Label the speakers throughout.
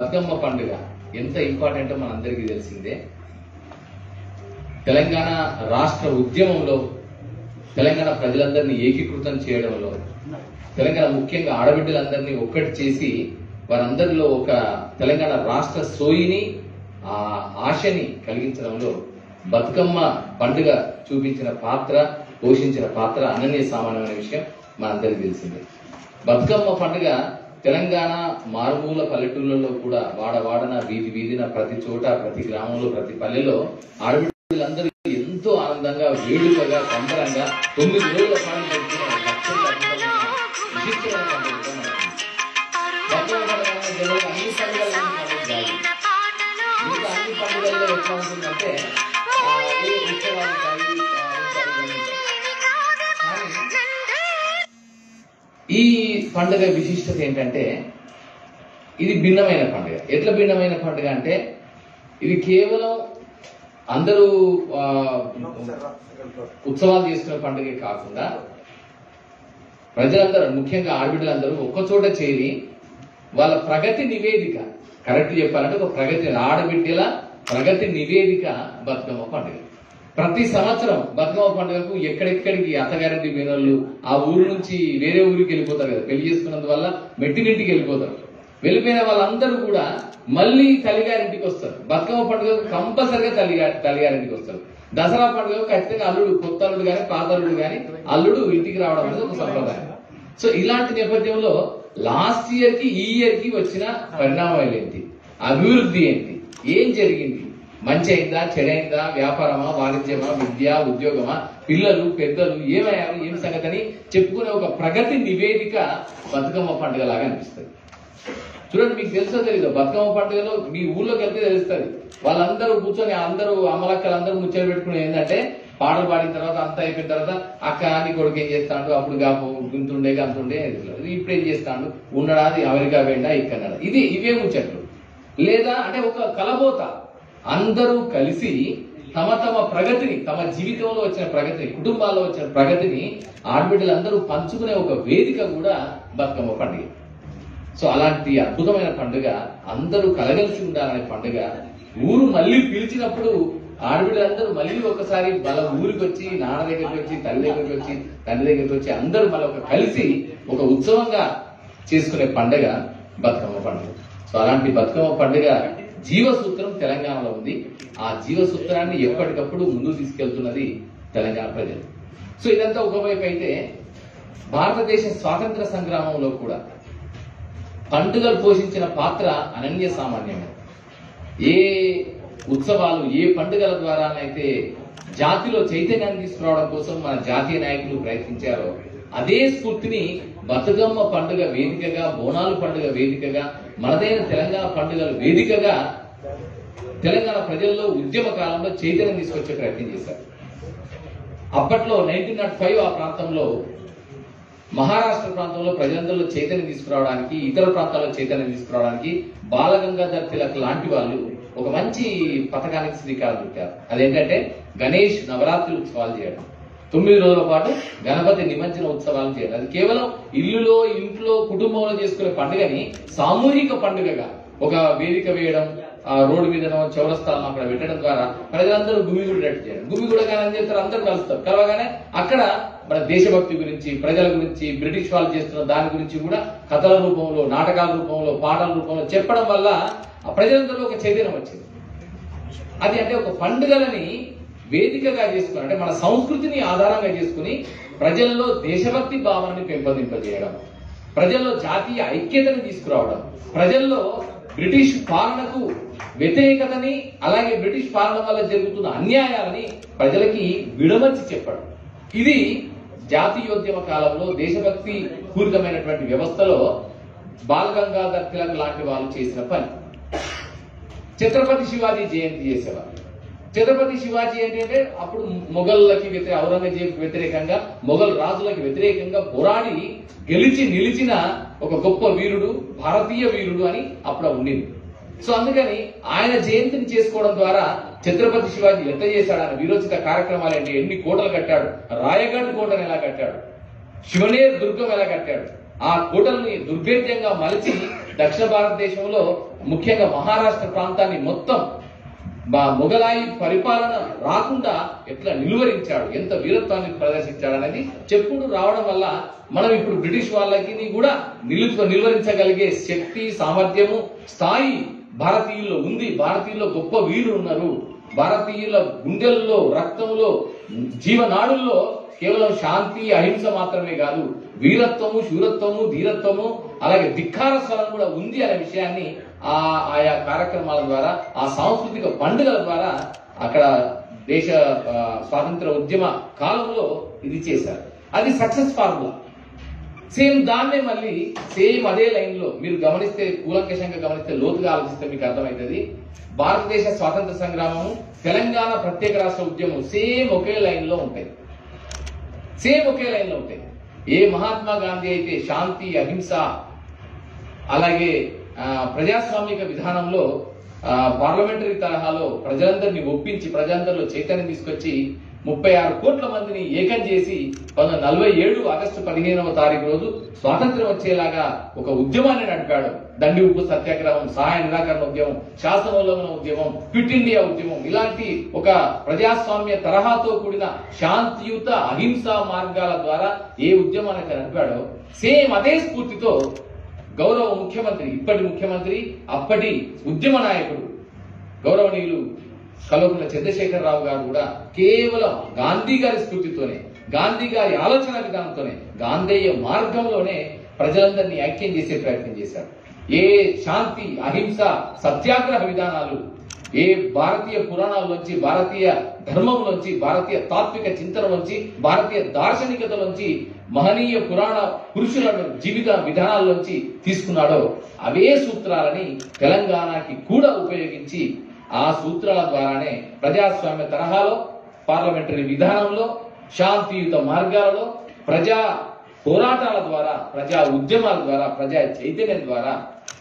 Speaker 1: బతుకమ్మ పండుగ ఎంత ఇంపార్టెంటో మనందరికీ తెలిసిందే తెలంగాణ రాష్ట్ర ఉద్యమంలో తెలంగాణ ప్రజలందరినీ ఏకీకృతం చేయడంలో తెలంగాణ ముఖ్యంగా ఆడబిడ్డలందరినీ ఒక్కటి చేసి వారందరిలో ఒక తెలంగాణ రాష్ట్ర సోయిని ఆ ఆశని కలిగించడంలో బతుకమ్మ పండుగ చూపించిన పాత్ర పోషించిన పాత్ర అనన్య సామాన్యమైన విషయం మనందరికీ తెలిసిందే బతుకమ్మ పండుగ తెలంగాణ మారుమూల పల్లెటూళ్ళలో కూడా వాడ వాడన వీధి వీధిన ప్రతి చోట ప్రతి గ్రామంలో ప్రతి పల్లెలో ఆడబిడ్డలందరూ ఎంతో ఆనందంగా వేడుకగా సంబరంగా తొమ్మిది రోజుల పాటు జరుపుకునే ఒక అత్యంత అద్భుతమైన విశిష్టమైన పండుగగా మనకు బతుకమ్మ పండుగ అనేది జనరల్గా అన్ని పండుగల పండుగ కాదు మిగతా అన్ని పండుగల్లో ఎట్లా ఉంటుందంటే ఆ, ఏ ఉత్సవాలు కానీ, ఆ, ఉత్సవాలు కానీ ఉంటాయి. కానీ ఈ పండుగ విశిష్టత ఏంటంటే ఇది భిన్నమైన పండుగ ఎట్లా భిన్నమైన పండుగ అంటే ఇది కేవలం అందరూ ఆ, ఉత్సవాలు చేసుకునే పండుగే కాకుండా ప్రజలందరూ ముఖ్యంగా ఆడబిడ్డలందరూ ఒక్కచోట చేరి వాళ్ళ ప్రగతి నివేదిక కరెక్ట్ చెప్పాలంటే ఒక ప్రగతి ఆడబిడ్డల ప్రగతి నివేదిక బతుకమ్మ పండుగ ప్రతి సంవత్సరం బతుకమ్మ పండుగకు ఎక్కడెక్కడికి అత్తగారింటి పోయినోళ్ళు ఆ ఊరు నుంచి వేరే ఊరికి వెళ్ళిపోతారు కదా పెళ్లి చేసుకున్నందువల్ల మెట్టినింటికి వెళ్ళిపోతారు వెళ్ళిపోయిన వాళ్ళందరూ కూడా మళ్ళీ తల్లిగారింటికి వస్తారు బతుకమ్మ పండుగకు కంపల్సరిగా తల్లిగా తల్లిగారింటికి వస్తారు దసరా పండుగకు ఖచ్చితంగా అల్లుడు కొత్త అల్లుడు కానీ పాత అల్లుడు కానీ అల్లుడు ఇంటికి రావడం అనేది ఒక సంప్రదాయం సో ఇలాంటి నేపథ్యంలో లాస్ట్ ఇయర్ కి ఈ ఇయర్ కి వచ్చిన పరిణామాలు ఏంటి అభివృద్ధి ఏంటి ఏం జరిగింది మంచి అయిందా చెడైందా వ్యాపారమా వాణిజ్యమా విద్య ఉద్యోగమా పిల్లలు పెద్దలు ఏమయ్యారు ఏం సంగతి అని చెప్పుకునే ఒక ప్రగతి నివేదిక బతుకమ్మ పండుగ లాగా అనిపిస్తుంది చూడండి మీకు తెలుసో తెలీదు బతుకమ్మ పండుగలో మీ ఊర్లోకి వెళ్తే తెలుస్తుంది వాళ్ళందరూ కూర్చొని అందరూ అమ్మలక్కలు అందరూ ముచ్చట పెట్టుకుని ఏంటంటే పాటలు పాడిన తర్వాత అంతా అయిపోయిన తర్వాత అక్క నీ కొడుకు ఏం చేస్తాడు అప్పుడు కాపు గుంతుండే గంతుండే ఇప్పుడు ఏం చేస్తాడు ఉండడాది అమెరికా వెండా ఇక్కడ ఇది ఇవే ముచ్చట్లు లేదా అంటే ఒక కలబోత అందరూ కలిసి తమ తమ ప్రగతిని తమ జీవితంలో వచ్చిన ప్రగతిని కుటుంబాల్లో వచ్చిన ప్రగతిని ఆడబిడ్డలందరూ పంచుకునే ఒక వేదిక కూడా బతుకమ్మ పండుగ సో అలాంటి అద్భుతమైన పండుగ అందరూ కలగలిసి ఉండాలనే పండుగ ఊరు మళ్ళీ పిలిచినప్పుడు ఆడబిడ్డలందరూ మళ్ళీ ఒకసారి వాళ్ళ ఊరికి వచ్చి నాన్న దగ్గరికి వచ్చి తల్లి దగ్గరికి వచ్చి తండ్రి దగ్గరికి వచ్చి అందరూ మళ్ళీ ఒక కలిసి ఒక ఉత్సవంగా చేసుకునే పండుగ బతుకమ్మ పండుగ సో అలాంటి బతుకమ్మ పండుగ జీవసూత్రం తెలంగాణలో ఉంది ఆ జీవసూత్రాన్ని ఎప్పటికప్పుడు ముందుకు తీసుకెళ్తున్నది తెలంగాణ ప్రజలు సో ఇదంతా ఒకవైపు అయితే భారతదేశ స్వాతంత్ర సంగ్రామంలో కూడా పండుగలు పోషించిన పాత్ర అనన్య సామాన్యమే ఏ ఉత్సవాలు ఏ పండుగల ద్వారానైతే జాతిలో చైతన్యాన్ని తీసుకురావడం కోసం మన జాతీయ నాయకులు ప్రయత్నించారో అదే స్ఫూర్తిని బతుకమ్మ పండుగ వేదికగా బోనాలు పండుగ వేదికగా మనదైన తెలంగాణ పండుగల వేదికగా తెలంగాణ ప్రజల్లో ఉద్యమ కాలంలో చైతన్యం తీసుకొచ్చే ప్రయత్నం చేశారు అప్పట్లో నైన్టీన్ నాట్ ఫైవ్ ఆ ప్రాంతంలో మహారాష్ట్ర ప్రాంతంలో ప్రజలందరిలో చైతన్యం తీసుకురావడానికి ఇతర ప్రాంతాల్లో చైతన్యం తీసుకురావడానికి బాలగంగాధర్ తిలక్ లాంటి వాళ్ళు ఒక మంచి పథకానికి శ్రీకారం చుట్టారు అదేంటంటే గణేష్ నవరాత్రి ఉత్సవాలు చేయడం తొమ్మిది రోజుల పాటు గణపతి నిమజ్జన ఉత్సవాలు చేయడం అది కేవలం ఇల్లులో ఇంట్లో కుటుంబంలో చేసుకునే పండుగని సామూహిక పండుగగా ఒక వేదిక వేయడం ఆ రోడ్డు మీదనో చౌరస్తాలను అక్కడ పెట్టడం ద్వారా ప్రజలందరూ గుమిగూడేటట్టు చేయడం గుమిగూడగానే ఏం చేస్తారు అందరూ కలుస్తారు కలవగానే అక్కడ మన దేశభక్తి గురించి ప్రజల గురించి బ్రిటిష్ వాళ్ళు చేస్తున్న దాని గురించి కూడా కథల రూపంలో నాటకాల రూపంలో పాటల రూపంలో చెప్పడం వల్ల ఆ ప్రజలందరిలో ఒక చైతన్యం వచ్చింది అది అంటే ఒక పండుగలని వేదికగా చేసుకుని అంటే మన సంస్కృతిని ఆధారంగా చేసుకుని ప్రజల్లో దేశభక్తి భావాన్ని పెంపొందింపజేయడం ప్రజల్లో జాతీయ ఐక్యతను తీసుకురావడం ప్రజల్లో బ్రిటిష్ పాలనకు వ్యతిరేకతని అలాగే బ్రిటిష్ పాలన వల్ల జరుగుతున్న అన్యాయాలని ప్రజలకి విడమర్చి చెప్పడం ఇది జాతీయోద్యమ కాలంలో దేశభక్తి పూరితమైనటువంటి వ్యవస్థలో బాలగంగాధర్ తిలక్ లాంటి వాళ్ళు చేసిన పని ఛత్రపతి శివాజీ జయంతి చేసేవారు ఛత్రపతి శివాజీ ఏంటంటే అప్పుడు మొఘళ్ళకి వ్యతిరేక ఔరంగజేబ్ వ్యతిరేకంగా మొఘల్ రాజులకు వ్యతిరేకంగా పోరాడి గెలిచి నిలిచిన ఒక గొప్ప వీరుడు భారతీయ వీరుడు అని అప్పుడు ఉండింది సో అందుకని ఆయన జయంతిని చేసుకోవడం ద్వారా ఛత్రపతి శివాజీ ఎంత చేశాడు ఆయన వీరోచిత కార్యక్రమాలు ఏంటి ఎన్ని కోటలు కట్టాడు రాయగఢ్ కోటను ఎలా కట్టాడు శివనేర్ దుర్గం ఎలా కట్టాడు ఆ కోటల్ని దుర్భేద్యంగా మలిచి దక్షిణ భారతదేశంలో ముఖ్యంగా మహారాష్ట్ర ప్రాంతాన్ని మొత్తం మా మొఘలాయి పరిపాలన రాకుండా ఎట్లా నిలువరించాడు ఎంత వీరత్వాన్ని ప్రదర్శించాడు అనేది చెప్పుడు రావడం వల్ల మనం ఇప్పుడు బ్రిటిష్ వాళ్ళకి కూడా నిలువ నిలువరించగలిగే శక్తి సామర్థ్యము స్థాయి భారతీయుల్లో ఉంది భారతీయుల్లో గొప్ప వీరులు ఉన్నారు భారతీయుల గుండెల్లో రక్తంలో జీవనాడుల్లో కేవలం శాంతి అహింస మాత్రమే కాదు వీరత్వము శూరత్వము ధీరత్వము అలాగే ధిక్కార స్వరం కూడా ఉంది అనే విషయాన్ని ఆ ఆయా కార్యక్రమాల ద్వారా ఆ సాంస్కృతిక పండుగల ద్వారా అక్కడ దేశ ఆ, స్వాతంత్ర ఉద్యమ కాలంలో ఇది చేశారు అది సక్సెస్ ఫార్ములా సేమ్ దాన్నే మళ్ళీ సేమ్ అదే లైన్ లో మీరు గమనిస్తే కూలంకషంగా గమనిస్తే లోతుగా ఆలోచిస్తే మీకు అర్థమవుతుంది భారతదేశ స్వాతంత్ర సంగ్రామం తెలంగాణ ప్రత్యేక రాష్ట్ర ఉద్యమం సేమ్ ఒకే లైన్ లో ఉంటాయి సేమ్ ఒకే లైన్ లో ఉంటాయి ఏ మహాత్మా గాంధీ అయితే శాంతి అహింస అలాగే ఆ, ప్రజాస్వామిక విధానంలో ఆ, పార్లమెంటరీ తరహాలో ప్రజలందరినీ ఒప్పించి ప్రజలందరిలో చైతన్యం తీసుకొచ్చి ముప్పై ఆరు కోట్ల మందిని ఏకం చేసి పంతొమ్మిది నలభై ఏడు ఆగస్టు పదిహేనవ తారీఖు రోజు స్వాతంత్రం వచ్చేలాగా ఒక ఉద్యమాన్ని నడిపాడు దండి ఉప్పు సత్యాగ్రహం సహాయ నిరాకరణ ఉద్యమం శాసనోల్లంఘన ఉద్యమం క్విట్ ఇండియా ఉద్యమం ఇలాంటి ఒక ప్రజాస్వామ్య తరహాతో కూడిన శాంతియుత అహింస మార్గాల ద్వారా ఏ ఉద్యమాన్ని అయితే నడిపాడో సేమ్ అదే స్ఫూర్తితో గౌరవ ముఖ్యమంత్రి ఇప్పటి ముఖ్యమంత్రి అప్పటి ఉద్యమ నాయకుడు గౌరవనీయులు కల్వకుంట్ల చంద్రశేఖరరావు గారు కూడా కేవలం గాంధీ గారి స్ఫూర్తితోనే గాంధీ గారి ఆలోచన విధానంతోనే గాంధేయ మార్గంలోనే ప్రజలందరినీ ఐక్యం చేసే ప్రయత్నం చేశారు ఏ శాంతి అహింస సత్యాగ్రహ విధానాలు ఏ భారతీయ పురాణాల్లోంచి భారతీయ ధర్మంలోంచి భారతీయ తాత్విక చింతనలోంచి భారతీయ దార్శనికతలోంచి మహనీయ పురాణ పురుషుల జీవిత విధానాల్లోంచి తీసుకున్నాడో అవే సూత్రాలని తెలంగాణకి కూడా ఉపయోగించి ఆ సూత్రాల ద్వారానే ప్రజాస్వామ్య తరహాలో పార్లమెంటరీ విధానంలో శాంతియుత మార్గాలలో ప్రజా పోరాటాల ద్వారా ప్రజా ఉద్యమాల ద్వారా ప్రజా చైతన్యం ద్వారా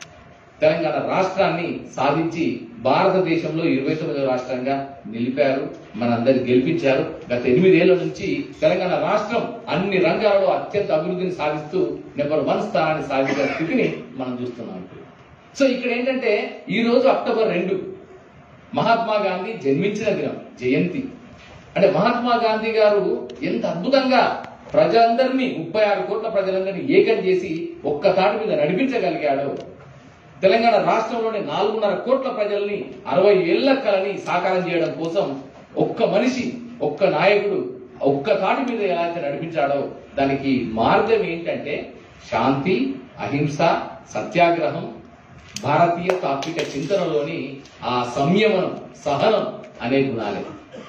Speaker 1: తెలంగాణ రాష్ట్రాన్ని సాధించి భారతదేశంలో ఇరవై తొమ్మిదో రాష్ట్రంగా నిలిపారు మనందరు గెలిపించారు గత ఎనిమిదేళ్ల నుంచి తెలంగాణ రాష్ట్రం అన్ని రంగాలలో అత్యంత అభివృద్ధిని సాధిస్తూ నెంబర్ వన్ స్థానాన్ని సాధించిన స్థితిని మనం చూస్తున్నాం ఇప్పుడు. సో ఇక్కడ ఏంటంటే ఈ రోజు అక్టోబర్ రెండు మహాత్మా గాంధీ జన్మించిన దినం జయంతి అంటే మహాత్మా గాంధీ గారు ఎంత అద్భుతంగా ప్రజలందరినీ ముప్పై ఆరు కోట్ల ప్రజలందరినీ ఏకం చేసి ఒక్క తాటి మీద నడిపించగలిగాడు తెలంగాణ రాష్ట్రంలోని నాలుగున్నర కోట్ల ప్రజల్ని అరవై ఏళ్ల కలని సాకారం చేయడం కోసం ఒక్క మనిషి ఒక్క నాయకుడు ఒక్క తాటి మీద ఎలా అయితే నడిపించాడో దానికి మార్గం ఏంటంటే శాంతి అహింస సత్యాగ్రహం భారతీయ తాత్విక చింతనలోని ఆ సంయమనం సహనం అనే గుణాలే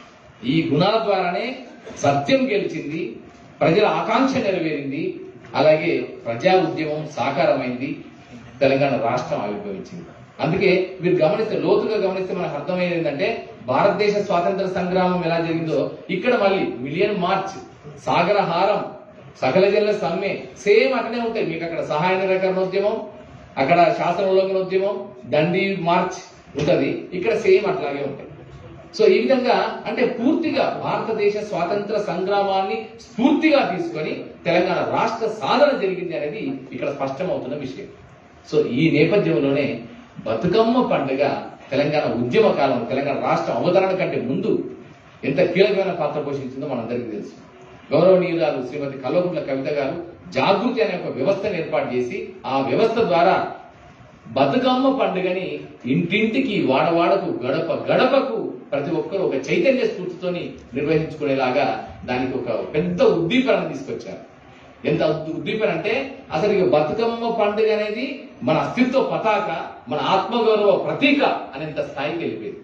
Speaker 1: ఈ గుణాల ద్వారానే సత్యం గెలిచింది ప్రజల ఆకాంక్ష నెరవేరింది అలాగే ప్రజా ఉద్యమం సాకారమైంది తెలంగాణ రాష్ట్రం ఆవిర్భవించింది అందుకే మీరు గమనిస్తే లోతుగా గమనిస్తే మనకు అర్థమయ్యేది ఏంటంటే భారతదేశ స్వాతంత్ర సంగ్రామం ఎలా జరిగిందో ఇక్కడ మళ్ళీ మిలియన్ మార్చ్ సాగరహారం సకల జల్ల సమ్మె సేమ్ అట్లనే ఉంటాయి మీకు అక్కడ సహాయ నిరాకరణ ఉద్యమం అక్కడ శాసన ఉల్లంఘన ఉద్యమం దండి మార్చ్ ఉంటది ఇక్కడ సేమ్ అట్లాగే ఉంటాయి సో ఈ విధంగా అంటే పూర్తిగా భారతదేశ స్వాతంత్ర సంగ్రామాన్ని స్ఫూర్తిగా తీసుకొని తెలంగాణ రాష్ట్ర సాధన జరిగింది అనేది ఇక్కడ స్పష్టమవుతున్న విషయం సో ఈ నేపథ్యంలోనే బతుకమ్మ పండుగ తెలంగాణ ఉద్యమ కాలం తెలంగాణ రాష్ట్ర అవతరణ కంటే ముందు ఎంత కీలకమైన పాత్ర పోషించిందో మనందరికీ తెలుసు గౌరవనీయురాలు శ్రీమతి కల్వకుంట్ల కవిత గారు జాగృతి అనే ఒక వ్యవస్థను ఏర్పాటు చేసి ఆ వ్యవస్థ ద్వారా బతుకమ్మ పండుగని ఇంటింటికి వాడవాడకు గడప గడపకు ప్రతి ఒక్కరు ఒక చైతన్య స్ఫూర్తితోని నిర్వహించుకునేలాగా దానికి ఒక పెద్ద ఉద్దీపన తీసుకొచ్చారు ఎంత ఉద్- ఉద్దీపన అంటే అసలు ఇక బతుకమ్మ పండుగ అనేది మన అస్తిత్వ పతాక మన ఆత్మగౌరవ ప్రతీక అనేంత స్థాయికి వెళ్ళిపోయింది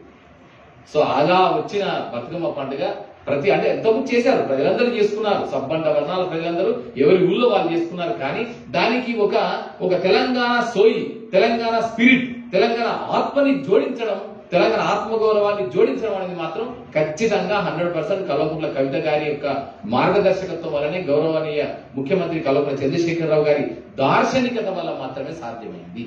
Speaker 1: సో అలా వచ్చిన బతుకమ్మ పండుగ ప్రతి అంటే ఎంతమంది చేశారు ప్రజలందరూ చేసుకున్నారు సబ్బండ వర్ణాల ప్రజలందరూ ఎవరి ఊళ్ళో వాళ్ళు చేసుకున్నారు కానీ దానికి ఒక ఒక తెలంగాణ సోయి తెలంగాణ స్పిరిట్ తెలంగాణ ఆత్మని జోడించడం తెలంగాణ ఆత్మగౌరవాన్ని జోడించడం అనేది మాత్రం ఖచ్చితంగా హండ్రెడ్ పర్సెంట్ కల్వకుంట్ల కవిత గారి యొక్క మార్గదర్శకత్వం వల్లనే గౌరవనీయ ముఖ్యమంత్రి కల్వకుంట్ల చంద్రశేఖరరావు గారి దార్శనికత వల్ల మాత్రమే సాధ్యమైంది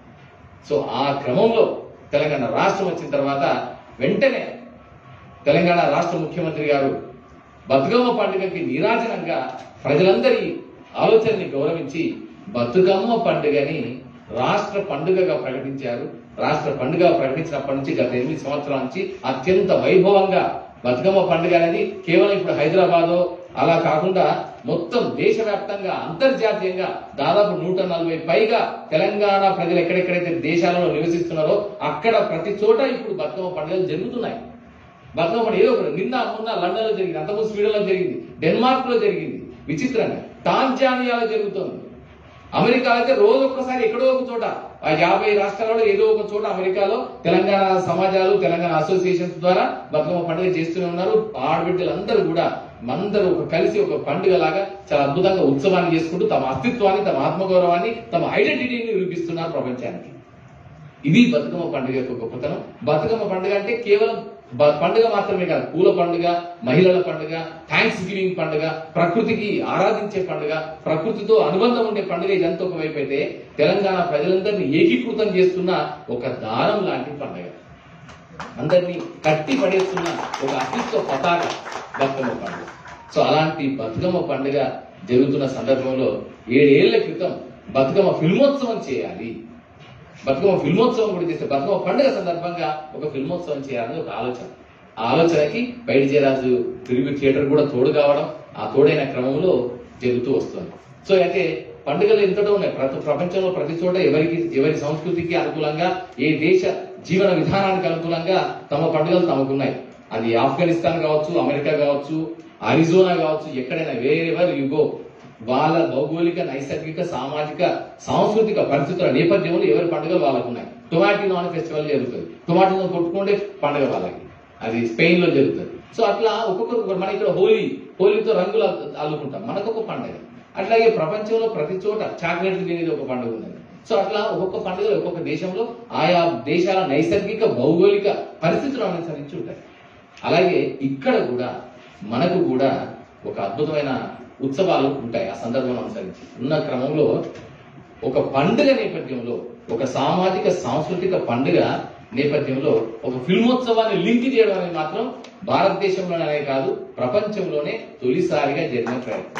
Speaker 1: సో ఆ క్రమంలో తెలంగాణ రాష్ట్రం వచ్చిన తర్వాత వెంటనే తెలంగాణ రాష్ట్ర ముఖ్యమంత్రి గారు బతుకమ్మ పండుగకి నీరాజనంగా ప్రజలందరి ఆలోచనని గౌరవించి బతుకమ్మ పండుగని రాష్ట్ర పండుగగా ప్రకటించారు రాష్ట్ర పండుగ ప్రకటించినప్పటి నుంచి గత ఎనిమిది సంవత్సరాల నుంచి అత్యంత వైభవంగా బతుకమ్మ పండుగ అనేది కేవలం ఇప్పుడు హైదరాబాద్ అలా కాకుండా మొత్తం దేశవ్యాప్తంగా అంతర్జాతీయంగా దాదాపు నూట నలభై పైగా తెలంగాణ ప్రజలు ఎక్కడెక్కడైతే దేశాలలో నివసిస్తున్నారో అక్కడ ప్రతి చోట ఇప్పుడు బతుకమ్మ పండుగలు జరుగుతున్నాయి బతుకమ్మ పండుగ ఏదో ఒకటి నిన్న మొన్న లండన్ లో జరిగింది అంతకుముందు స్వీడన్ లో జరిగింది డెన్మార్క్ లో జరిగింది విచిత్రంగా టాంజానియాలో జరుగుతోంది అమెరికా అయితే రోజు ఒక్కసారి ఎక్కడో ఒక చోట ఆ యాభై రాష్ట్రాలలో ఏదో ఒక చోట అమెరికాలో తెలంగాణ సమాజాలు తెలంగాణ అసోసియేషన్స్ ద్వారా బతుకమ్మ పండుగ చేస్తూనే ఉన్నారు ఆడబిడ్డలందరూ కూడా అందరూ ఒక కలిసి ఒక పండుగ లాగా చాలా అద్భుతంగా ఉత్సవాన్ని చేసుకుంటూ తమ అస్తిత్వాన్ని తమ ఆత్మగౌరవాన్ని తమ ఐడెంటిటీని నిరూపిస్తున్నారు ప్రపంచానికి ఇది బతుకమ్మ పండుగ యొక్క గొప్పతనం బతుకమ్మ పండుగ అంటే కేవలం బ- పండుగ మాత్రమే కాదు పూల పండుగ మహిళల పండుగ థ్యాంక్స్ గివింగ్ పండుగ ప్రకృతికి ఆరాధించే పండుగ ప్రకృతితో అనుబంధం ఉండే పండుగ ఇదంతా ఒకవైపు అయితే తెలంగాణ ప్రజలందరినీ ఏకీకృతం చేస్తున్న ఒక దారం లాంటి పండుగ అందరినీ కట్టి పడేస్తున్న ఒక అస్తిత్వ పతాక బతుకమ్మ పండుగ సో అలాంటి బతుకమ్మ పండుగ జరుగుతున్న సందర్భంలో ఏడేళ్ల క్రితం బతుకమ్మ ఫిల్మోత్సవం చేయాలి బతుకమ్మ ఫిల్మోత్సవం కూడా చేస్తే బతుకమ్మ పండుగ సందర్భంగా ఒక ఫిల్మోత్సవం చేయాలని ఒక ఆలోచన ఆ ఆలోచనకి బయటి జయరాజు తిరుగు థియేటర్ కూడా తోడు కావడం ఆ తోడైన క్రమంలో జరుగుతూ వస్తుంది సో అయితే పండుగలు ఎంతటో ఉన్నాయి ప్రతి ప్రపంచంలో ప్రతి చోట ఎవరికి ఎవరి సంస్కృతికి అనుకూలంగా ఏ దేశ జీవన విధానానికి అనుకూలంగా తమ పండుగలు తమకున్నాయి అది ఆఫ్ఘనిస్తాన్ కావచ్చు అమెరికా కావచ్చు అరిజోనా కావచ్చు ఎక్కడైనా వేరెవర్ యుగో వాళ్ళ భౌగోళిక నైసర్గిక సామాజిక సాంస్కృతిక పరిస్థితుల నేపథ్యంలో ఎవరి పండుగలు వాళ్ళకు ఉన్నాయి టొమాటో నాన్ ఫెస్టివల్ జరుగుతుంది టొమాటోను కొట్టుకుంటే పండుగ వాళ్ళకి అది స్పెయిన్ లో జరుగుతుంది సో అట్లా ఒక్కొక్కరు ఒక్కొక్కరు. మన ఇక్కడ హోలీ హోలీతో రంగులు అల్లు- అల్లుకుంటాం మనకు ఒక పండుగ అట్లాగే ప్రపంచంలో ప్రతి చోట చాక్లెట్లు తినేది ఒక పండుగ ఉన్నది సో అట్లా ఒక్కొక్క పండుగ ఒక్కొక్క దేశంలో ఆయా దేశాల నైసర్గిక భౌగోళిక పరిస్థితులు అనుసరించి ఉంటాయి అలాగే ఇక్కడ కూడా మనకు కూడా ఒక అద్భుతమైన ఉత్సవాలు ఉంటాయి ఆ సందర్భం అనుసరించి ఉన్న క్రమంలో ఒక పండుగ నేపథ్యంలో ఒక సామాజిక సాంస్కృతిక పండుగ నేపథ్యంలో ఒక ఫిల్మోత్సవాన్ని లింక్ చేయడం అనేది మాత్రం భారతదేశంలోనే కాదు ప్రపంచంలోనే తొలిసారిగా జరిగిన ప్రయత్నం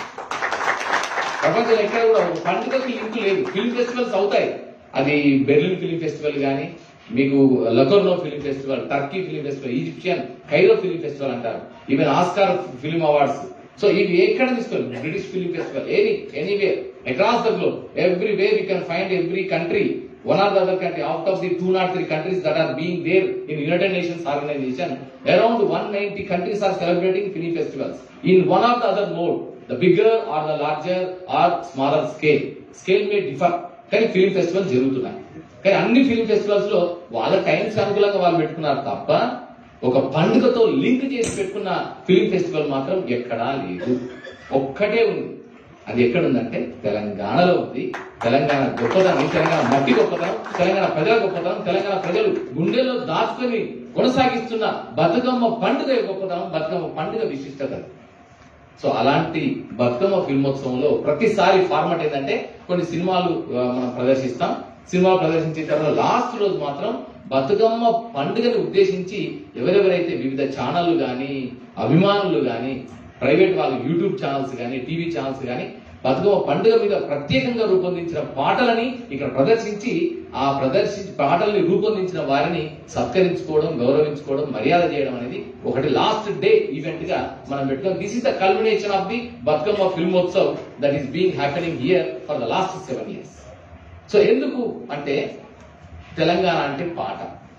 Speaker 1: ప్రపంచంలో ఎక్కడ కూడా ఒక పండుగకి లింక్ లేదు ఫిల్మ్ ఫెస్టివల్స్ అవుతాయి అది బెర్లిన్ ఫిల్మ్ ఫెస్టివల్ కానీ మీకు Locarno film festival Turkey film festival Egyptian Cairo film festival అంటారు even Oscar film awards so ఇవి ఎక్కడ తీసుకోవాలి British film festival any anyway across the globe every way we can find every country one or the other country out of the 203 countries that are being there in United Nations organization around 190 countries are celebrating film festivals in one or the other mode the bigger or the larger or smaller scale scale may differ కానీ film festival జరుగుతున్నాయి కానీ అన్ని film festivals లో వాళ్ళ times అనుకూలంగా వాళ్ళు పెట్టుకున్నారు తప్ప ఒక పండుగతో లింక్ చేసి పెట్టుకున్న ఫిల్మ్ ఫెస్టివల్ మాత్రం ఎక్కడా లేదు ఒక్కటే ఉంది అది ఎక్కడ ఉందంటే తెలంగాణలో ఉంది తెలంగాణ గొప్పతనం తెలంగాణ మట్టి గొప్పతనం తెలంగాణ ప్రజల గొప్పతనం తెలంగాణ ప్రజలు గుండెల్లో దాచుకొని కొనసాగిస్తున్న బతుకమ్మ పండుగ గొప్పతనం బతుకమ్మ పండుగ విశిష్టత సో అలాంటి బతుకమ్మ ఫిల్మోత్సవంలో ప్రతిసారి ఫార్మాట్ ఏంటంటే కొన్ని సినిమాలు ఆ, మనం ప్రదర్శిస్తాం సినిమాలు ప్రదర్శించిన తర్వాత లాస్ట్ రోజు మాత్రం బతుకమ్మ పండుగని ఉద్దేశించి ఎవరెవరైతే వివిధ ఛానళ్లు గాని అభిమానులు గాని ప్రైవేట్ వాళ్ళు యూట్యూబ్ ఛానల్స్ గాని టీవీ ఛానల్స్ గాని బతుకమ్మ పండుగ మీద ప్రత్యేకంగా రూపొందించిన పాటలని ఇక్కడ ప్రదర్శించి ఆ ప్రదర్శించి పాటల్ని రూపొందించిన వారిని సత్కరించుకోవడం గౌరవించుకోవడం మర్యాద చేయడం అనేది ఒకటి లాస్ట్ డే ఈవెంట్ గా మనం పెట్టుకోం this is the culmination of the Bathukamma Filmotsav that is being happening here for the last seven years so ఎందుకు అంటే తెలంగాణ అంటే పాట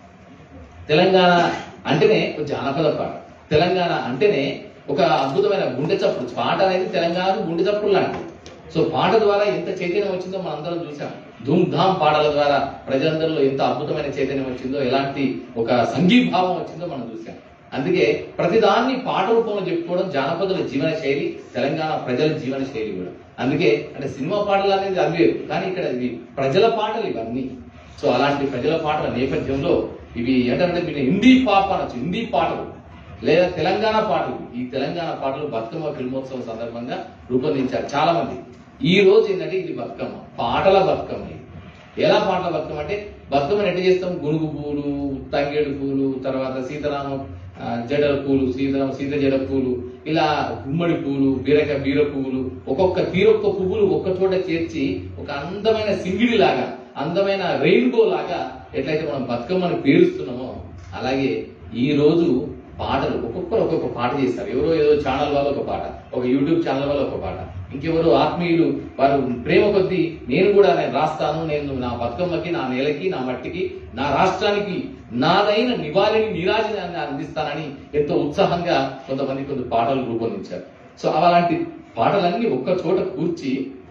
Speaker 1: తెలంగాణ అంటేనే ఒక జానపద పాట తెలంగాణ అంటేనే ఒక అద్భుతమైన గుండె చప్పుడు పాట అనేది తెలంగాణకు గుండె చప్పుడు లాంటిది సో పాట ద్వారా ఎంత చైతన్యం వచ్చిందో మనం అందరం చూసాం ధూమ్ ధామ్ పాటల ద్వారా ప్రజలందరిలో ఎంత అద్భుతమైన చైతన్యం వచ్చిందో ఎలాంటి ఒక సంఘీభావం వచ్చిందో మనం చూసాం అందుకే ప్రతిదాన్ని పాట రూపంలో చెప్పుకోవడం జానపదుల జీవన శైలి తెలంగాణ ప్రజల జీవన శైలి కూడా అందుకే అంటే సినిమా పాటలు అనేది అవి వేరు కానీ ఇక్కడ ఇవి ప్రజల పాటలు ఇవన్నీ సో అలాంటి ప్రజల పాటల నేపథ్యంలో ఇవి ఏంటంటే వీళ్ళు హిందీ పాప అనొచ్చు హిందీ పాటలు లేదా తెలంగాణ పాటలు ఈ తెలంగాణ పాటలు బతుకమ్మ ఫిల్మోత్సవం సందర్భంగా రూపొందించారు చాలా మంది ఈ రోజు ఏంటంటే ఇది బతుకమ్మ పాటల బతుకమ్మ ఇది. ఎలా పాటల బతుకమ్మ అంటే బతుకమ్మని ఎట్లా చేస్తాం గునుగు పూలు తంగేడు పూలు తర్వాత సీతారామ ఆ, జడల పూలు సీతారామ సీత జడ పూలు ఇలా గుమ్మడి పూలు బీరక బీర పువ్వులు ఒక్కొక్క తీరొక్క పువ్వులు ఒక్క చోట చేర్చి ఒక అందమైన సింగిడి లాగా అందమైన రెయిన్బో లాగా ఎట్లయితే మనం బతుకమ్మని పేరుస్తున్నామో అలాగే ఈ రోజు పాటలు ఒక్కొక్కరు ఒక్కొక్క పాట చేస్తారు ఎవరో ఏదో ఛానల్ వాళ్ళు ఒక పాట ఒక యూట్యూబ్ ఛానల్ వాళ్ళు ఒక పాట ఇంకెవరు ఆత్మీయులు వారు ప్రేమ కొద్దీ నేను కూడా నేను రాస్తాను నేను నా బతుకమ్మకి నా నేలకి నా మట్టికి నా రాష్ట్రానికి నాదైన నివాళిని నీరాజనాన్ని అందిస్తానని ఎంతో ఉత్సాహంగా కొంతమంది కొంత పాటలు రూపొందించారు సో అలాంటి పాటలన్నీ ఒక్క చోట కూర్చి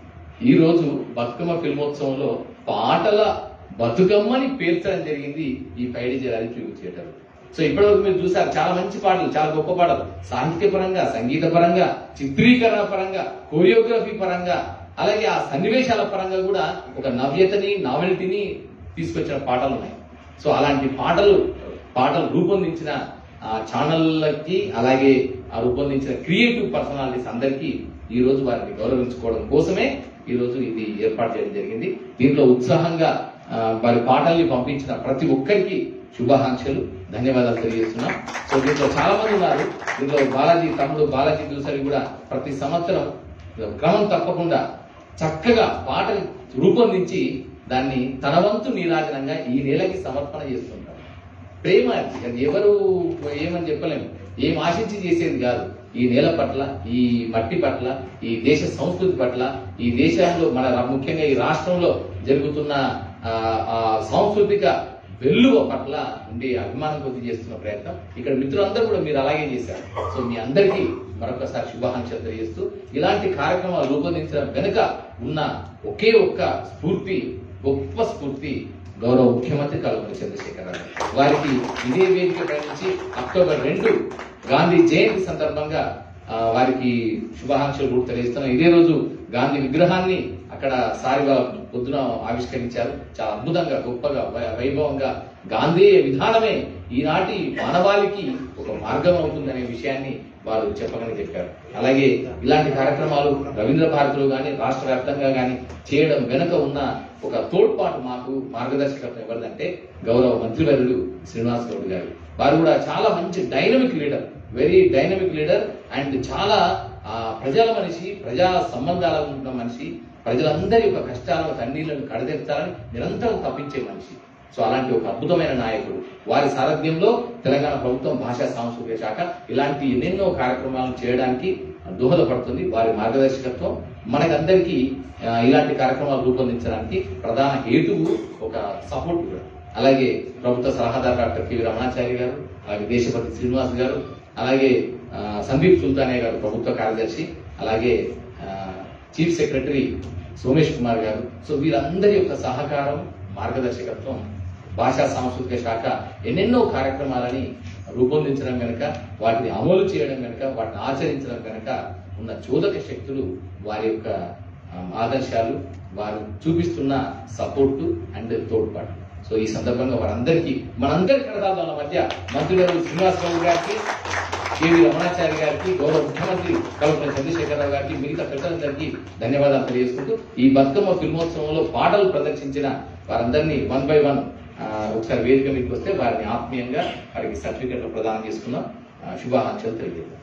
Speaker 1: ఈ రోజు బతుకమ్మ ఫిల్మోత్సవంలో పాటల బతుకమ్మని పేర్చడం జరిగింది ఈ పైడి జిల్లాని థియేటర్ సో ఇప్పటివరకు మీరు చూసారు చాలా మంచి పాటలు చాలా గొప్ప పాటలు సాహిత్య పరంగా సంగీత పరంగా చిత్రీకరణ పరంగా కోరియోగ్రఫీ పరంగా అలాగే ఆ సన్నివేశాల పరంగా కూడా ఒక నవ్యతని నావెల్టీని తీసుకొచ్చిన పాటలు ఉన్నాయి సో అలాంటి పాటలు పాటలు రూపొందించిన ఆ ఛానళ్ళకి అలాగే ఆ రూపొందించిన క్రియేటివ్ పర్సనాలిటీస్ అందరికీ ఈ రోజు వారిని గౌరవించుకోవడం కోసమే ఈ రోజు ఇది ఏర్పాటు చేయడం జరిగింది దీంట్లో ఉత్సాహంగా ఆ, వారి పాటల్ని పంపించిన ప్రతి ఒక్కరికి శుభాకాంక్షలు ధన్యవాదాలు తెలియజేస్తున్నాం సో దీంట్లో చాలా మంది ఉన్నారు దీంట్లో బాలాజీ తమ్ముడు బాలాజీ దూసరి కూడా ప్రతి సంవత్సరం క్రమం తప్పకుండా చక్కగా పాటలు రూపొందించి దాన్ని తన వంతు నీరాజనంగా ఈ నెలకి సమర్పణ చేస్తుంటారు ప్రేమ అది. అది ఎవరు ఏమని చెప్పలేము ఏం ఆశించి చేసేది కాదు ఈ నేల పట్ల ఈ మట్టి పట్ల ఈ దేశ సంస్కృతి పట్ల ఈ దేశంలో మన రా- ముఖ్యంగా ఈ రాష్ట్రంలో జరుగుతున్న ఆ, ఆ సాంస్కృతిక వెల్లువ పట్ల ఉండే అభిమానం కొద్ది చేస్తున్న ప్రయత్నం ఇక్కడ మిత్రులందరూ కూడా మీరు అలాగే చేశారు సో మీ అందరికీ మరొకసారి శుభాకాంక్షలు తెలియజేస్తూ ఇలాంటి కార్యక్రమాలు రూపొందించడం వెనుక ఉన్న ఒకే ఒక్క స్ఫూర్తి గొప్ప స్ఫూర్తి గౌరవ ముఖ్యమంత్రి కల్వకుంట్ల చంద్రశేఖర్ రావు వారికి ఇదే వేదిక నుంచి అక్టోబర్ రెండు గాంధీ జయంతి సందర్భంగా ఆ, వారికి శుభాకాంక్షలు కూడా తెలియజేస్తున్నాం ఇదే రోజు గాంధీ విగ్రహాన్ని అక్కడ సారి వాళ్ళ పొద్దున ఆవిష్కరించారు చాలా అద్భుతంగా గొప్పగా వై- వైభవంగా గాంధేయ విధానమే ఈనాటి మానవాళికి ఒక మార్గం అవుతుందనే విషయాన్ని వారు చెప్పమని చెప్పారు అలాగే ఇలాంటి కార్యక్రమాలు రవీంద్ర భారతిలో గాని రాష్ట్ర వ్యాప్తంగా గాని చేయడం వెనుక ఉన్న ఒక తోడ్పాటు మాకు మార్గదర్శకత్వం ఎవరిదంటే గౌరవ మంత్రివర్యుడు శ్రీనివాస్ గౌడ్ గారు వారు కూడా చాలా మంచి dynamic leader very dynamic leader and చాలా ఆ, ప్రజల మనిషి ప్రజా సంబంధాల ఉన్న మనిషి ప్రజలందరి యొక్క కష్టాలను కన్నీళ్లను కడతెత్తాలని నిరంతరం తప్పించే మనిషి సో అలాంటి ఒక అద్భుతమైన నాయకుడు వారి సారథ్యంలో తెలంగాణ ప్రభుత్వం భాషా సాంస్కృతిక శాఖ ఇలాంటి ఎన్నెన్నో కార్యక్రమాలను చేయడానికి దోహదపడుతుంది వారి మార్గదర్శకత్వం మనకందరికీ ఆ, ఇలాంటి కార్యక్రమాలు రూపొందించడానికి ప్రధాన హేతువు ఒక సపోర్ట్ కూడా అలాగే ప్రభుత్వ సలహాదారు డాక్టర్ కెవి రమణాచారి గారు అలాగే దేశపతి శ్రీనివాస్ గారు అలాగే ఆ, సందీప్ సుల్తానే గారు ప్రభుత్వ కార్యదర్శి అలాగే ఆ, చీఫ్ సెక్రటరీ సోమేష్ కుమార్ గారు సో వీరందరి యొక్క సహకారం మార్గదర్శకత్వం భాషా సాంస్కృతిక శాఖ ఎన్నెన్నో కార్యక్రమాలని రూపొందించడం కనుక వాటిని అమలు చేయడం కనుక వాటిని ఆచరించడం కనుక ఉన్న చోదక శక్తులు వారి యొక్క ఆ, ఆదర్శాలు వారు చూపిస్తున్న సపోర్టు అండ్ తోడ్పాటు సో ఈ సందర్భంగా వారందరికీ మనందరి కడదాల మధ్య మంత్రులు శ్రీనివాస్ బాబు గారికి కేవీ రమణాచారి గారికి గౌరవ ముఖ్యమంత్రి కల్పన చంద్రశేఖరరావు గారికి మిగతా పెద్దలందరికీ ధన్యవాదాలు తెలియజేసుకుంటూ ఈ బతుకమ్మ ఫిల్మోత్సవంలో పాటలు ప్రదర్శించిన వారందరినీ వన్ బై వన్ ఒకసారి వేదిక మీదకి వస్తే వారిని ఆత్మీయంగా వారికి సర్టిఫికెట్లు ప్రదానం చేసుకున్నాం ఆ, శుభాకాంక్షలు తెలియజేస్తాం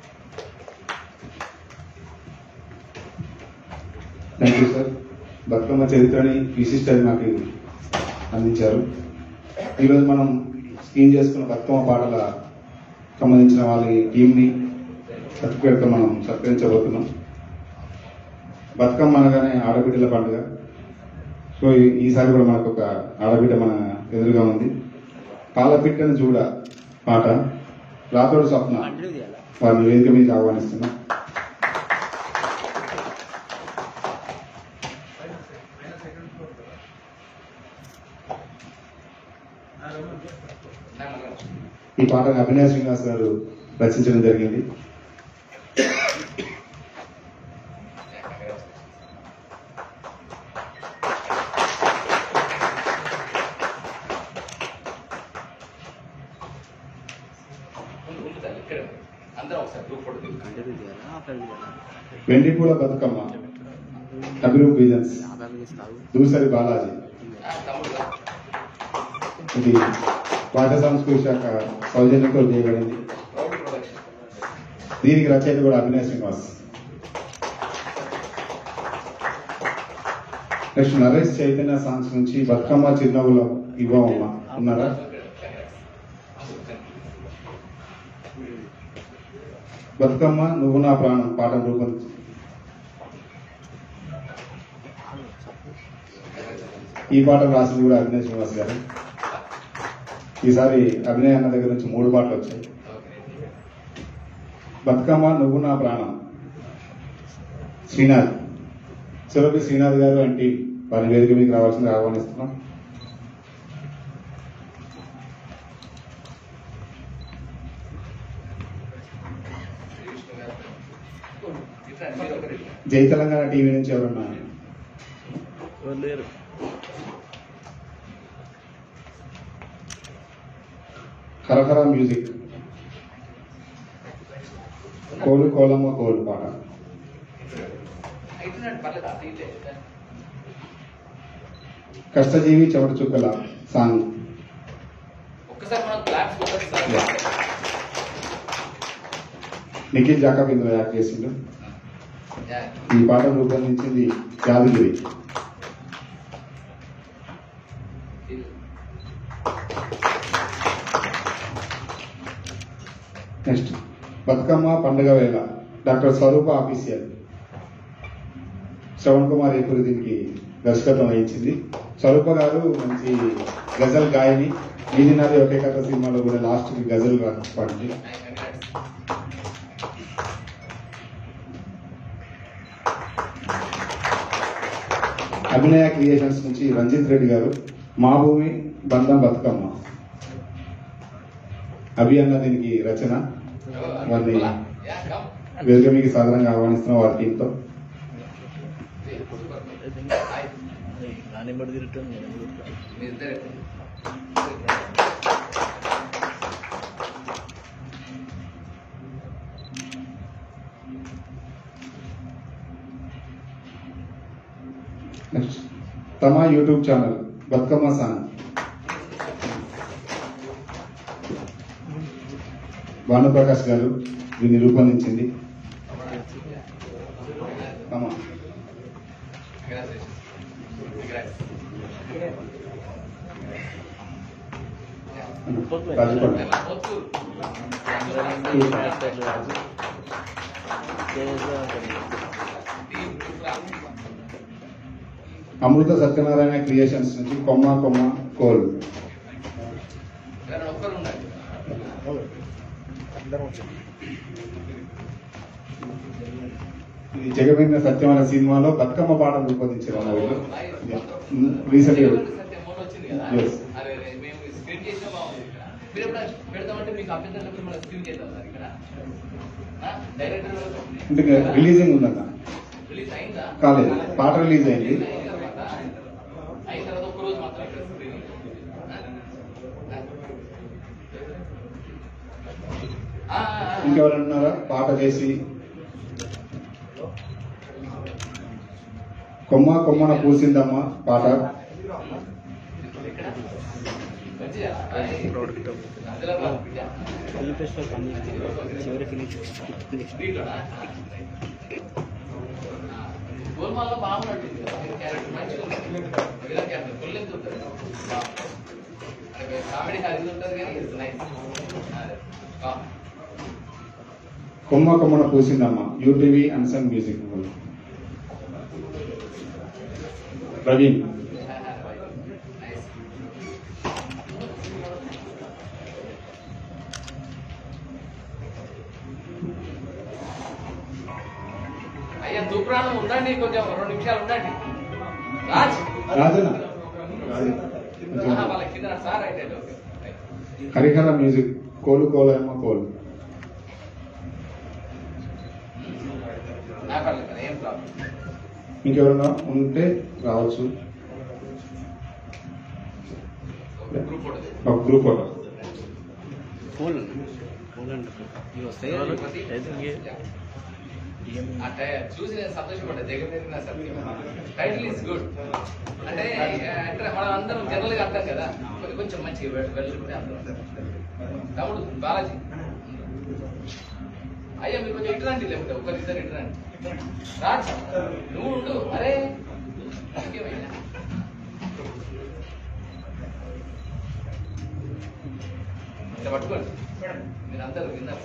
Speaker 2: థ్యాంక్ యూ సార్ బతుకమ్మ చరిత్రని విశిష్టని మాకు అందించారు ఈరోజు మనం స్కీమ్ చేసుకున్న బతుకమ్మ పాటల సంబంధించిన వాళ్ళ టీంని సర్టిఫికేట్తో మనం సత్కరించబోతున్నాం బతుకమ్మ అనగానే ఆడబిడ్డల పండుగ సో ఈ- ఈసారి కూడా మనకు ఒక ఆడబిడ్డ మన ఎదురుగా ఉంది పాలపిట్టను చూడ పాట రాతోడు స్వప్న వారిని వేదిక మీద ఆహ్వానిస్తున్నాం ఈ పాటను అభినయ శ్రీనివాస్ గారు రచించడం జరిగింది
Speaker 1: ఇక్కడ అందరం ఒకసారి గ్రూప్ ఫోటో తీసుకుంటాం
Speaker 2: వెండిపూల బతుకమ్మ అభిరూప్ విజన్స్ దూసరి బాలాజీ
Speaker 1: తమ్ముడు
Speaker 2: ఇది భాషా సంస్కృతి శాఖ సౌజన్యంతో చేయబడింది
Speaker 1: రౌడీ ప్రొడక్షన్
Speaker 2: దీనికి రచయిత కూడా అభినయ శ్రీనివాస్ నెక్స్ట్ నరేష్ చైతన్య సాంగ్స్ నుంచి బతుకమ్మ చిరునవ్వుల ఇవ్వమ్మ ఉన్నారా బతుకమ్మ నువ్వు నా ప్రాణం పాఠం రూపొందించి ఈ పాట రాసింది కూడా అభినయ్ శ్రీనివాస్ గారు ఈసారి అభినయ్ అన్న దగ్గర నుంచి మూడు పాటలు వచ్చాయి బతుకమ్మ నువ్వు నా ప్రాణం శ్రీనాథ్ సురభి శ్రీనాథ్ గారు అంటే వారి వేదిక మీకు రావాల్సింది ఆహ్వానిస్తున్నాం జై తెలంగాణ టీవీ నుంచి ఎవరున్నా
Speaker 3: లేరు
Speaker 2: హరహర మ్యూజిక్ కోలు కోలమ్మ కోలు పాట
Speaker 1: అయితున్నాడు పర్లేదు అటు ఇటే.
Speaker 2: కష్టజీవి చెమట చుక్కల సాంగ్
Speaker 1: ఒక్కసారి మనం క్లాప్స్ కొట్టండి సార్
Speaker 2: Yeah. నిఖిల్ జాకబ్ ఇందులో యాక్ట్ చేసిండు
Speaker 1: యా.
Speaker 2: ఈ పాట రూపొందించింది యాదగిరి నెక్స్ట్ బతుకమ్మ పండుగ వేళ డాక్టర్ స్వరూప ఆఫీసియల్ శ్రవణ్ కుమార్ ఏపూరి దీనికి దర్శకత్వం వహించింది స్వరూప గారు మంచి గజల్ గాయని నీది నాది ఒకే కథ సినిమాలో కూడా లాస్ట్ కి గజల్ పాడింది అభినయ క్రియేషన్స్ నుంచి రంజిత్ రెడ్డి గారు మా భూమి బంధం బతుకమ్మ అభి అన్న దీనికి రచన వారిని
Speaker 1: యా, కమ్.
Speaker 2: వేదిక మీకు సాధారణంగా ఆహ్వానిస్తున్న వారి టీంతో
Speaker 1: హాయ్.
Speaker 3: నాని బడి తిరుగుతాం నేను తిరుగుతాను
Speaker 1: మీ ఇద్దరే.
Speaker 2: నెక్స్ట్ తమ YouTube channel Bathukamma song Bhanuprakash గారు దీన్ని రూపొందించింది తమ
Speaker 1: Gracias. Gracias.
Speaker 2: రాజపల్లి
Speaker 1: ఎలా పోతూ?
Speaker 2: అమృత సత్యనారాయణ క్రియేషన్స్ నుంచి కొమ్మ కొమ్మ కోల్
Speaker 1: ఎవరైనా ఒక్కరు ఉండాలి.
Speaker 2: ఇది జగమేంద్ర సత్యం అనే సినిమాలో బతుకమ్మ పాటలు రూపొందించారు అన్న వీళ్ళు రీసెంట్ గా
Speaker 1: సత్యం మూడు వచ్చింది కదా?
Speaker 2: Yes.
Speaker 1: అరే, అరే, మేము స్క్రీన్ చేసినా బాగుంది ఇక్కడ. మీరు ఎప్పుడైనా పెడతామంటే మీకు అభ్యంతరం లేకపోతే మనం స్క్రీన్ చేద్దాం సార్ ఇక్కడ ఆ? డైరెక్టర్
Speaker 2: అంటే రిలీజింగ్ ఉందన్న
Speaker 1: రిలీజ్ అయిందా
Speaker 2: కాలేదు పాట రిలీజ్ అయింది
Speaker 1: అయిన తర్వాత అయిన తర్వాత ఒక్క రోజు మాత్రం ఇక్కడ స్క్రీనింగ్ ఆ? ఆ, ఆ, ఆ.
Speaker 2: ఇంకెవరైనా ఉన్నారా పాట చేసి కొమ్మ కొమ్మన పూసిందమ్మ పాట
Speaker 1: ఎక్కడ? మంచిదా? ఆయ్. ఆదిలాబాద్ బిడ్డ.
Speaker 3: ఫిల్మ్ ఫెస్టివల్ పని చివరి ఫినిష్
Speaker 1: దీంట్లోనా? గోల్మాల్లో బాగున్నట్టుంది కదా, క్యారెక్టర్ మంచిగా ఉంది. విలన్ క్యారెక్టర్ ఫుల్ లెంత్ ఉంటుంది. బాగుంది. అంటే కామెడీ అది ఉంటుంది కానీ ఇట్స్ నైస్ అదే. బాగుంది.
Speaker 2: కొమ్మ కొమ్మన పూసిందమ్మ యూటీవీ అన్సన్ మ్యూజిక్ ప్రవీణ్
Speaker 1: నైస్. అయ్యా దుప్రాణం ఉండండి కొంచెం రెండు నిమిషాలు ఉండండి రాజ్
Speaker 2: రాజన
Speaker 1: ఆహా, వాళ్ళ కింద సార్ అయితే ఓకే.
Speaker 2: హరిహర మ్యూజిక్ కోలు కోలమ్మ కోలు
Speaker 1: నా పర్లేదు కదా, ఏం ప్రాబ్లం
Speaker 2: ఇంకెవరైనా ఉంటే రావచ్చు
Speaker 1: గ్రూప్ ఫోటో
Speaker 2: ఒక group photo
Speaker 3: full full and ఇవి వస్తాయి
Speaker 1: అంటే చూసి నేను సంతోషపడ్డా Jagan Satyam title is good అంటే అంటే మనం అందరం జనరల్ గా అంటాం కదా కొ- కొంచెం మంచిగా వె- వెళ్ళుకుంటే అందరం తమ్ముడు బాలాజీ అయ్యా మీరు కొంచెం ఇటు రండి లేకపోతే ఒకరిద్దరు ఇటు రండి రాజ్ నువ్వు ఉండు అరే ముఖ్యమైన ఇట్లా పట్టుకోండి మీరందరూ విన్నారు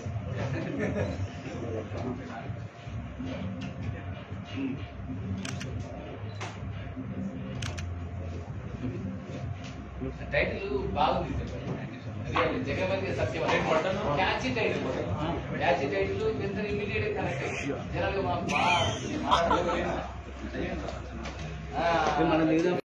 Speaker 1: టైటిల్ బాగుంది real Jagamandi Satyam catchy title catchy title ఎంత ఇమీడియట్ కనెక్ట్ అయ్యి జనాలు మా- మా-
Speaker 3: మన మీద